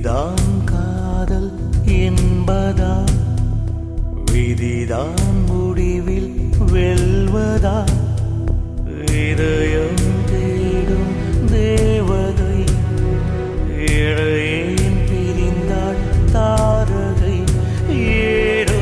இதுதான் காதல் என்பதா விதிதான் முடிவில் வெல்வதா இதயம் தேடும் தேவதை இழையேன் பிரிந்தாள் தாரகை ஏடோ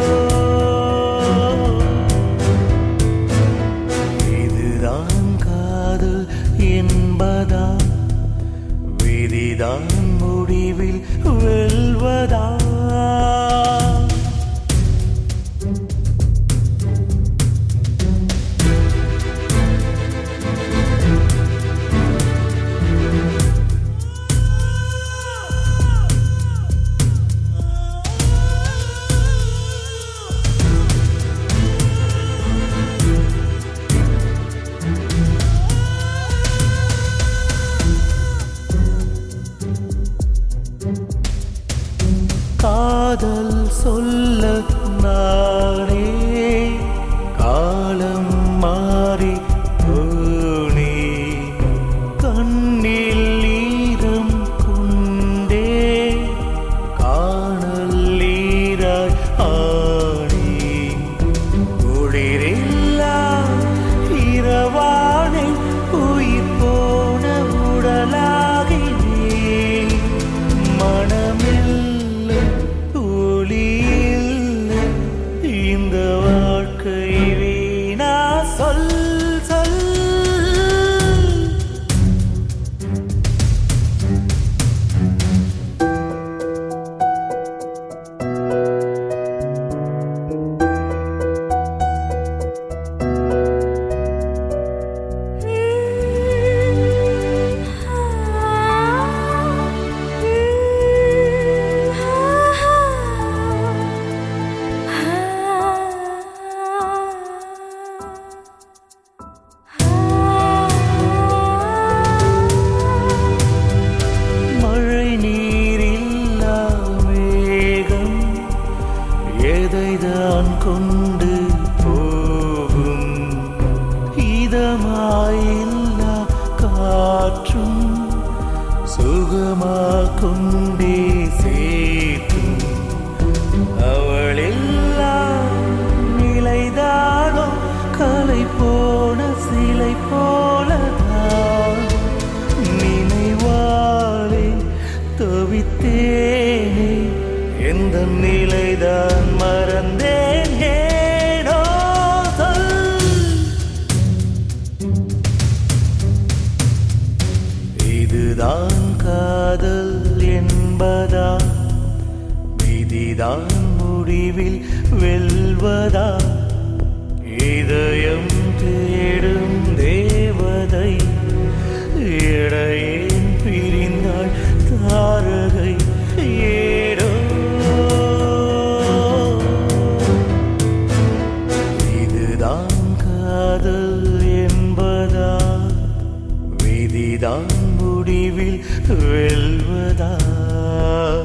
இதுதான் காதல் என்பதா விதிதான் முடிவில் வெல்வதா காதல் சொல்ல நானே காலம் மாறி போனே கண்ணில் ஈரம் கொண்டே காணல் ஈராய் ஆனே குளிரில்லா இரவானை உயிர் போன உடலாகினே மனமில்லை ஒளியில்லை இந்த வாழ்க்கை வீணா சொல் சொல் மழை நீரில்லா மேகம் எதைதான் கொண்டு போகும் இதமாயில்லா காற்றும் சுகமா கொண்டே சேர்க்கும் அவளெல்லா நிலைதானோ கலை போன சிலை போலதான் நினைவாலே தவித்தேனே எந்த நிலைதான் மறந்தேன் ஏனோ சொல். இதுதான் காதல் என்பதா விதிதான் முடிவில் வெல்வதா இதயம் தேடும் தேவதை இடையேன் பிரிந்தாள் தாரகை ஏடோ இதுதான் காதல் என்பதா விதிதான் முடிவில் வெல்வதா